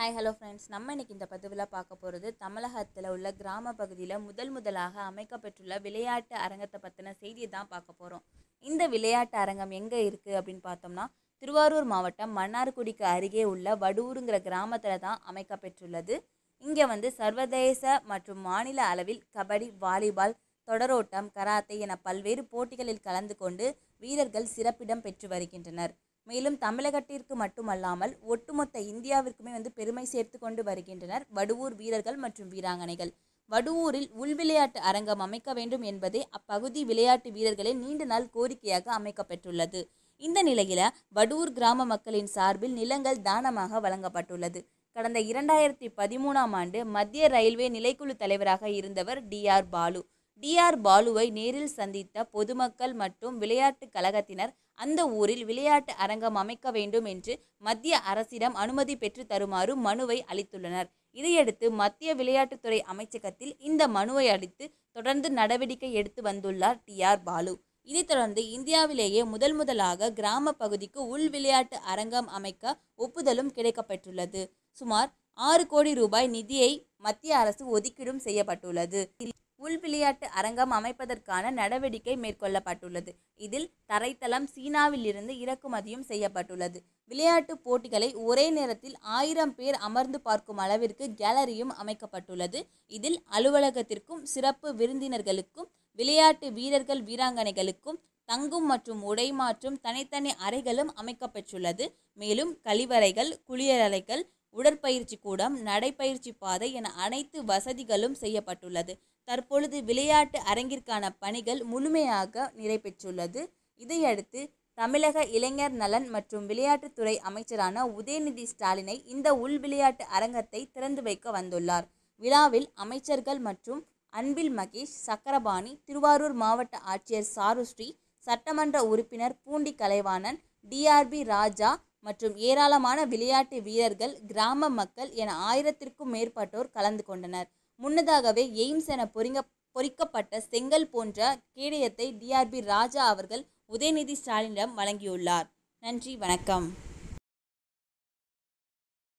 hi hello friends நம்ம இன்னைக்கு இந்த பதிவில் பார்க்க போகிறது தமிழகத்தில் உள்ள கிராம பகுதியில் முதல் முதலாக அமைக்கப்பெற்றுள்ள விளையாட்டு அரங்கத்தை பற்றின செய்தியை தான் பார்க்க போகிறோம் இந்த விளையாட்டு அரங்கம் எங்கே இருக்குது அப்படின்னு பார்த்தோம்னா திருவாரூர் மாவட்டம் மன்னார்குடிக்கு அருகே உள்ள வடூருங்கிற கிராமத்தில் தான் அமைக்கப்பெற்றுள்ளது இங்கே வந்து சர்வதேச மற்றும் மாநில அளவில் கபடி வாலிபால் தொடரோட்டம் கராத்தே என பல்வேறு போட்டிகளில் கலந்து கொண்டு வீரர்கள் சிறப்பிடம் பெற்று வருகின்றனர் மேலும் தமிழகத்திற்கு மட்டுமல்லாமல் ஒட்டுமொத்த இந்தியாவிற்குமே வந்து பெருமை சேர்த்து கொண்டு வருகின்றனர் வடுவூர் வீரர்கள் மற்றும் வீராங்கனைகள் வடுவூரில் உள்விளையாட்டு அரங்கம் அமைக்க வேண்டும் என்பதே அப்பகுதி விளையாட்டு வீரர்களின் நீண்ட நாள் கோரிக்கையாக அமைக்கப்பெற்றுள்ளது இந்த நிலையில வடுவூர் கிராம மக்களின் சார்பில் நிலங்கள் தானமாக வழங்கப்பட்டுள்ளது கடந்த இரண்டாயிரத்தி பதிமூணாம் ஆண்டு மத்திய ரயில்வே நிலைக்குழு தலைவராக இருந்தவர் டிஆர் பாலு டிஆர் பாலுவை நேரில் சந்தித்த பொதுமக்கள் மற்றும் விளையாட்டு கழகத்தினர் அந்த ஊரில் விளையாட்டு அரங்கம் அமைக்க வேண்டும் என்று மத்திய அரசிடம் அனுமதி பெற்று தருமாறு மனுவை அளித்துள்ளனர் இதையடுத்து மத்திய விளையாட்டுத்துறை அமைச்சகத்தில் இந்த மனுவை அளித்து தொடர்ந்து நடவடிக்கை எடுத்து வந்துள்ளார் டிஆர் பாலு இதைத் தொடர்ந்து இந்தியாவிலேயே முதல் முதலாக கிராம பகுதிக்கு உள் விளையாட்டு அரங்கம் அமைக்க ஒப்புதலும் கிடைக்கப்பெற்றுள்ளது சுமார் ஆறு கோடி ரூபாய் நிதியை மத்திய அரசு ஒதுக்கீடும் செய்யப்பட்டுள்ளது உள் விளையாட்டு அரங்கம் அமைப்பதற்கான நடவடிக்கை மேற்கொள்ளப்பட்டுள்ளது இதில் தரைத்தளம் சீனாவில் இருந்து இறக்குமதியும் செய்யப்பட்டுள்ளது விளையாட்டு போட்டிகளை ஒரே நேரத்தில் ஆயிரம் பேர் அமர்ந்து பார்க்கும் அளவிற்கு கேலரியும் அமைக்கப்பட்டுள்ளது இதில் அலுவலகத்திற்கும் சிறப்பு விருந்தினர்களுக்கும் விளையாட்டு வீரர்கள் வீராங்கனைகளுக்கும் தங்கும் மற்றும் உடை மாற்றும் தனித்தனி அறைகளும் அமைக்கப்பெற்றுள்ளது மேலும் கழிவறைகள் குளியலறைகள் உடற்பயிற்சி கூடம் நடைப்பயிற்சி பாதை என அனைத்து வசதிகளும் செய்யப்பட்டுள்ளது தற்பொழுது விளையாட்டு அரங்கிற்கான பணிகள் முழுமையாக நிறைவேற்றுள்ளது இதையடுத்து தமிழக இளைஞர் நலன் மற்றும் விளையாட்டுத்துறை அமைச்சரான உதயநிதி ஸ்டாலினை இந்த உள் விளையாட்டு அரங்கத்தை திறந்து வைக்க வந்துள்ளார் விழாவில் அமைச்சர்கள் மற்றும் அன்பில் மகேஷ் சக்கரபாணி திருவாரூர் மாவட்ட ஆட்சியர் சாருஸ்ரீ சட்டமன்ற உறுப்பினர் பூண்டி கலைவாணன் டிஆர்பி ராஜா மற்றும் ஏராளமான விளையாட்டு வீரர்கள் கிராம மக்கள் என ஆயிரத்திற்கும் மேற்பட்டோர் கலந்து கொண்டனர் முன்னதாகவே எய்ம்ஸ் என பொறிங்க பொறிக்கப்பட்ட செங்கல் போன்ற கேடயத்தை டிஆர்பி ராஜா அவர்கள் உதயநிதி ஸ்டாலினிடம் வழங்கியுள்ளார் நன்றி வணக்கம்